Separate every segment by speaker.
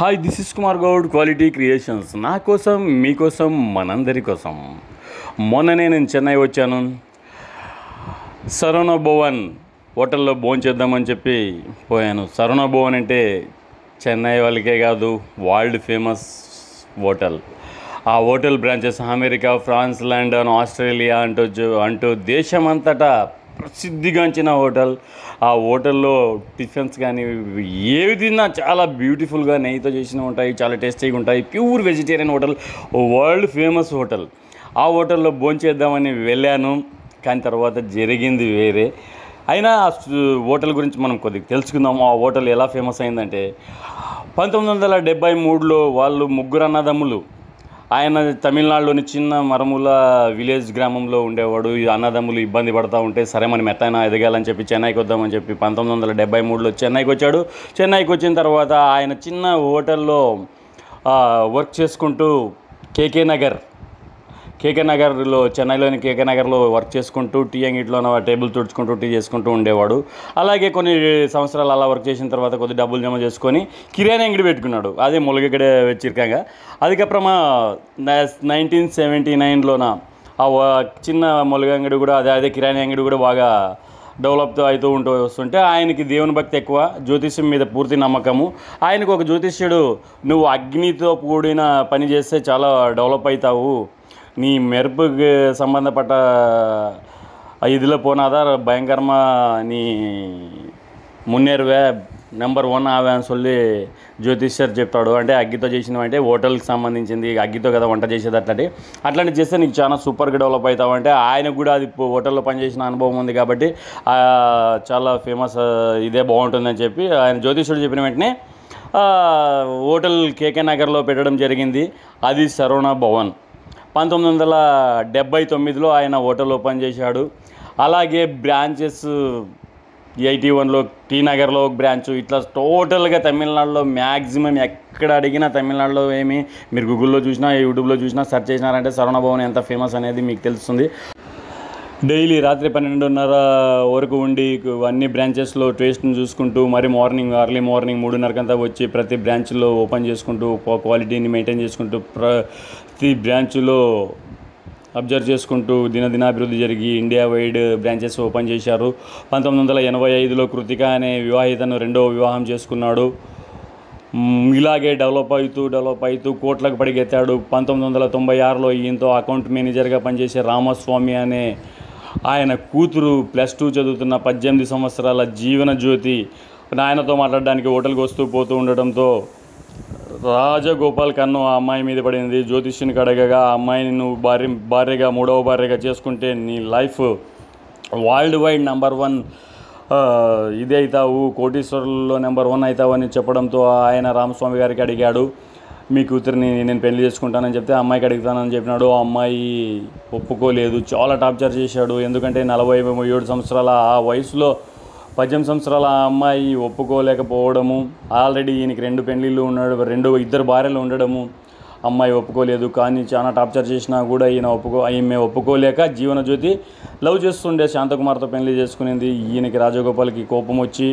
Speaker 1: hi this is Kumar Goud quality creations నా కోసం మీకోసం మనందరి కోసం మొన్ననే నేను చెన్నై వచ్చాను సరోనా భవన్ హోటల్లో భోజనం చేద్దామని చెప్పి పోయాను సరోనా భవన్ అంటే చెన్నై వాళ్ళకే కాదు వరల్డ్ ఫేమస్ హోటల్ ఆ hotel branches America France London Australia అంటూ జు- అంటూ దేశమంతటా ప్రసిద్ధిగాంచిన హోటల్ ఆ హోటల్లో టిఫిన్స్ కానీ ఏవి తిన్నా చాలా బ్యూటిఫుల్గా నెయ్యితో చేసినవి ఉంటాయి చాలా టేస్టీగా ఉంటాయి pure vegetarian hotel world famous hotel ఆ హోటల్లో భోంచేద్దామని వెళ్ళాను కానీ తర్వాత జరిగింది వేరే అయినా ఆ సు- హోటల్ గురించి మనం కొద్దిగా తెలుసుకుందాము ఆ హోటల్ ఎలా ఫేమస్ అయిందంటే పంతొమ్మిది వందల డెబ్బై మూడులో వాళ్ళు ముగ్గురు అన్నదమ్ములు ఆయన తమిళనాడులోని చిన్న మరముల విలేజ్ గ్రామంలో ఉండేవాడు ఈ అన్నదమ్ములు ఇబ్బంది పడతా ఉంటే సరే మనం ఎట్టయినా ఎదగాలని చెప్పి చెన్నైకి వద్దామని చెప్పి పంతొమ్మిది వందల డెబ్బై మూడులో చెన్నైకి వచ్చాడు చెన్నైకి వచ్చిన తర్వాత ఆయన చిన్న హోటల్లో ఆ, వర్క్ చేసుకుంటూ కేకే నగర్ కేకే నగర్లో చెన్నైలోని కేకే నగర్లో వర్క్ చేసుకుంటూ టీ అంగిట్లో టేబుల్ తుడుచుకుంటూ టీ చేసుకుంటూ ఉండేవాడు అలాగే కొన్ని సంవత్సరాలు అలా వర్క్ చేసిన తర్వాత కొద్ది డబ్బులు జమ చేసుకొని కిరాణా అంగడి పెట్టుకున్నాడు అదే మొలగడే వెచ్చిరికాంగ అదికప్రమా నైన్టీన్ సెవెంటీ నైన్లోన ఆ వ- చిన్న మొలగ అంగడి కూడా అదే అదే కిరాణా అంగడి కూడా బాగా డెవలప్ అవుతూ ఉంటూ వస్తుంటే ఆయనకి దేవుని భక్తి ఎక్కువ జ్యోతిష్యం మీద పూర్తి నమ్మకము ఆయనకు ఒక జ్యోతిష్యుడు నువ్వు అగ్నితో కూడిన పని చేస్తే చాలా డెవలప్ అవుతావు నీ మెరుపుకి సంబంధపట్ట ఇదిలో పోనాదా భయంకరమా நீ మున్నేరువే నెంబర్ వన్ ఆవే అని சொல்லి జ్యోతిష్యర్ చెప్తాడు అంటే అగ్గితో చేసినవి అంటే హోటల్కి సంబంధించింది అగ్గితో కదా వంట చేసేది అట్లాంటి అట్లాంటి చేస్తే నీకు చాలా సూపర్గా డెవలప్ అవుతావు అంటే ఆయనకు కూడా అది పో- హోటల్లో పనిచేసిన అనుభవం ఉంది కాబట్టి ఆ, చాలా ఫేమస్ ఇదే బాగుంటుందని చెప్పి ఆయన జ్యోతిష్యుడు చెప్పిన వెంటనే ఆ, హోటల్ కేకే నగర్లో పెట్టడం జరిగింది అది సరోనా భవన్ పంతొమ్మిది వందల డెబ్బై తొమ్మిదిలో ఆయన హోటల్ ఓపెన్ చేశాడు అలాగే బ్రాంచెస్ ఎయిటీ వన్లో టీ నగర్లో ఒక బ్రాంచ్ ఇట్లా టోటల్గా తమిళనాడులో మ్యాక్సిమం ఎక్కడ అడిగినా తమిళనాడులో ఏమి మీరు గూగుల్లో చూసినా యూట్యూబ్లో చూసినా సెర్చ్ చేసినారంటే సరవణ భవన్ ఎంత ఫేమస్ అనేది మీకు తెలుస్తుంది డైలీ రాత్రి పన్నెండున్నర వరకు ఉండి అన్ని బ్రాంచెస్లో టేస్ట్ని చూసుకుంటూ మరి మార్నింగ్ అర్లీ మార్నింగ్ మూడున్నరకంతా వచ్చి ప్రతి బ్రాంచ్లో ఓపెన్ చేసుకుంటూ క్వా- క్వాలిటీని మెయింటైన్ చేసుకుంటూ ప్రతి బ్రాంచ్లో అబ్జర్వ్ చేసుకుంటూ దినదినాభివృద్ధి జరిగి ఇండియా వైడ్ బ్రాంచెస్ ఓపెన్ చేశారు పంతొమ్మిది వందల ఎనభై ఐదులో కృతిక అనే వివాహితను రెండవ వివాహం చేసుకున్నాడు మ్, ఇలాగే డెవలప్ అవుతూ డెవలప్ అవుతూ కోట్లకు పడిగెత్తాడు పంతొమ్మిది వందల తొంభై ఆరులో ఈయనతో అకౌంట్ మేనేజర్గా పనిచేసే రామస్వామి అనే ఆయన కూతురు ప్లస్ టూ చదువుతున్న పద్దెనిమిది సంవత్సరాల జీవన జ్యోతి నాయనతో మాట్లాడడానికి హోటల్కి వస్తూ పోతూ ఉండడంతో రాజగోపాల్ కన్ను ఆ అమ్మాయి మీద పడింది జ్యోతిష్యునికి అడగగా ఆ అమ్మాయిని నువ్వు భార్య భార్యగా మూడవ భార్యగా చేసుకుంటే నీ life world wide number one ఇది అవుతావు కోటీశ్వరుల్లో నెంబర్ వన్ అవుతావు అని చెప్పడంతో ఆయన రామస్వామి గారికి అడిగాడు మీ కూతురిని నేను పెళ్లి చేసుకుంటానని చెప్తే ఆ అమ్మాయికి అడుగుతానని చెప్పినాడు ఆ అమ్మాయి ఒప్పుకోలేదు చాలా టార్చర్ చేశాడు ఎందుకంటే నలభై ఏడు సంవత్సరాల ఆ వయసులో పద్దెనిమిది సంవత్సరాల ఆ అమ్మాయి ఒప్పుకోలేకపోవడము ఆల్రెడీ ఈయనకి రెండు పెళ్ళిళ్ళు ఉన్నాడు రెండు ఇద్దరు భార్యలు ఉండడము అమ్మాయి ఒప్పుకోలేదు కానీ చాలా టార్చర్ చేసినా కూడా ఈయన ఒప్పుకో ఈమె ఒప్పుకోలేక జీవన జ్యోతి లవ్ చేస్తుండే శాంతకుమార్తో పెళ్లి చేసుకునేది ఈయనకి రాజగోపాల్కి కోపం వచ్చి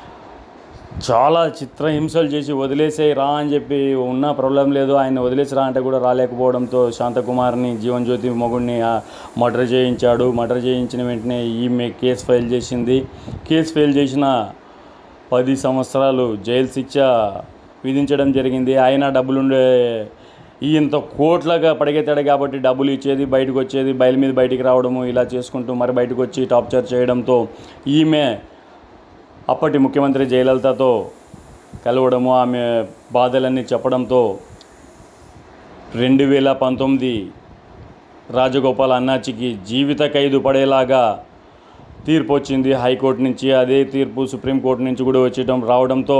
Speaker 1: చాలా చిత్రహింసలు చేసి వదిలేసే రా అని చెప్పి ఉన్న ప్రాబ్లం లేదు ఆయన వదిలేసి రా అంటే కూడా రాలేకపోవడంతో శాంతకుమార్ని జీవన్ జ్యోతి మొగుడిని మర్డర్ చేయించాడు మర్డర్ చేయించిన వెంటనే ఈమె కేసు ఫైల్ చేసింది కేసు ఫైల్ చేసిన పది సంవత్సరాలు జైలు శిక్ష విధించడం జరిగింది అయినా డబ్బులుండే ఈయంత కోట్లగా పడిగెత్తాడు కాబట్టి డబ్బులు ఇచ్చేది బయటకు వచ్చేది బయలు మీద బయటికి రావడము ఇలా చేసుకుంటూ మరి బయటకు వచ్చి టార్చర్ చేయడంతో ఈమె అప్పటి ముఖ్యమంత్రి జయలలితతో కలవడము ఆమె బాధలన్నీ చెప్పడంతో రెండు వేల పంతొమ్మిది రాజగోపాల్ అన్నాచికి జీవిత ఖైదు పడేలాగా తీర్పు వచ్చింది హైకోర్టు నుంచి అదే తీర్పు సుప్రీంకోర్టు నుంచి కూడా వచ్చేయడం రావడంతో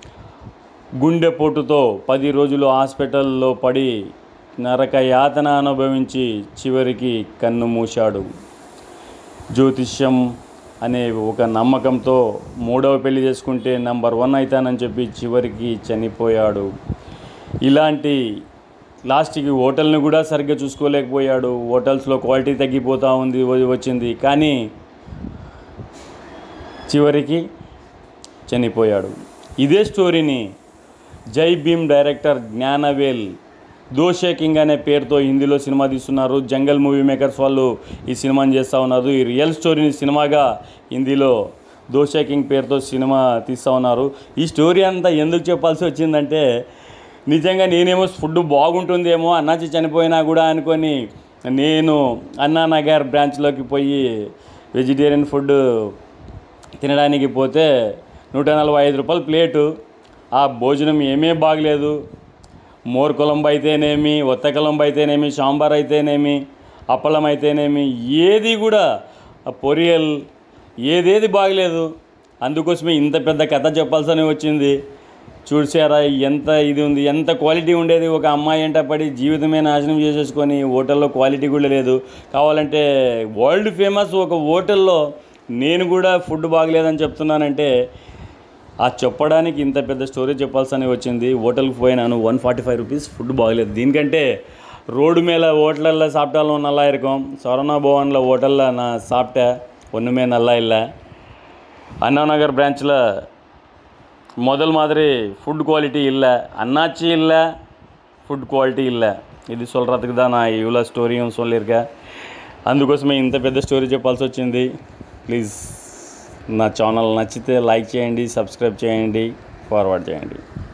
Speaker 1: గుండెపోటుతో పది రోజులు హాస్పిటల్లో పడి నరక యాతన అనుభవించి చివరికి కన్ను మూశాడు జ్యోతిష్యం అనే ఒక నమ్మకంతో మూడవ పెళ్లి చేసుకుంటే నంబర్ వన్ అవుతానని చెప్పి చివరికి చనిపోయాడు ఇలాంటి లాస్ట్కి హోటల్ని కూడా సరిగ్గా చూసుకోలేకపోయాడు హోటల్స్లో క్వాలిటీ తగ్గిపోతూ ఉంది వ- వచ్చింది కానీ చివరికి చనిపోయాడు ఇదే స్టోరీని జై భీమ్ డైరెక్టర్ జ్ఞానవేల్ దోషే కింగ్ అనే పేరుతో హిందీలో సినిమా తీస్తున్నారు జంగల్ మూవీ మేకర్స్ వాళ్ళు ఈ సినిమాని చేస్తూ ఉన్నారు ఈ రియల్ స్టోరీని సినిమాగా హిందీలో దోషే కింగ్ పేరుతో సినిమా తీస్తూ ఉన్నారు ఈ స్టోరీ అంతా ఎందుకు చెప్పాల్సి వచ్చిందంటే నిజంగా నేనేమో ఫుడ్ బాగుంటుందేమో అన్నాచి చనిపోయినా కూడా అనుకొని నేను అన్నానగర్ బ్రాంచ్లోకి పోయి వెజిటేరియన్ ఫుడ్ తినడానికి పోతే నూట నలభై ఐదు రూపాయల ప్లేటు ఆ భోజనం ఏమీ బాగలేదు మోర్ కొలంబు అయితేనేమి ఒత్త కొలంబు అయితేనేమి సాంబార్ అయితేనేమి అప్పలం అయితేనేమి ఏది కూడా ఆ పొరియల్ ఏదేది బాగలేదు అందుకోసమే ఇంత పెద్ద కథ చెప్పాల్సి వచ్చింది చూసారా ఎంత ఇది ఉంది ఎంత క్వాలిటీ ఉండేది ఒక అమ్మాయి ఎంట పడి జీవితమే నాశనం చేసేసుకొని హోటల్లో క్వాలిటీ కూడా లేదు కావాలంటే వరల్డ్ ఫేమస్ ఒక హోటల్లో నేను కూడా ఫుడ్ బాగలేదని చెప్తున్నానంటే ఆ చెప్పడానికి ఇంత పెద్ద స్టోరీ చెప్పాల్సి వచ్చింది హోటల్కి పోయినాను one forty five rupees food బాగలేదు దీనికంటే రోడ్డు மேலே ஹோட்டலில் சாப்பிட்டாலும் நல்லா இருக்கும் சரவணா பவனில் ஹோட்டலில் நான் சாப்பிட்டேன் ஒன்றுமே நல்லா இல்லை அண்ணா நகர் பிரான்ச்சில் முதல் மாதிரி ஃபுட் குவாலிட்டி இல்லை அண்ணாச்சி இல்லை ஃபுட் குவாலிటీ இல்லை ఇది சொல்கிறதுக்கு தான் நான் இவ்வளோ ஸ்டோரியும் சொல்லியிருக்கேன் అందుకోసమే ఇంత పెద్ద స్టోరీ చెప్పాల్సి వచ్చింది ప్లీజ్ నా ఛానల్ నచ్చితే లైక్ చేయండి సబ్స్క్రైబ్ చేయండి ఫార్వర్డ్ చేయండి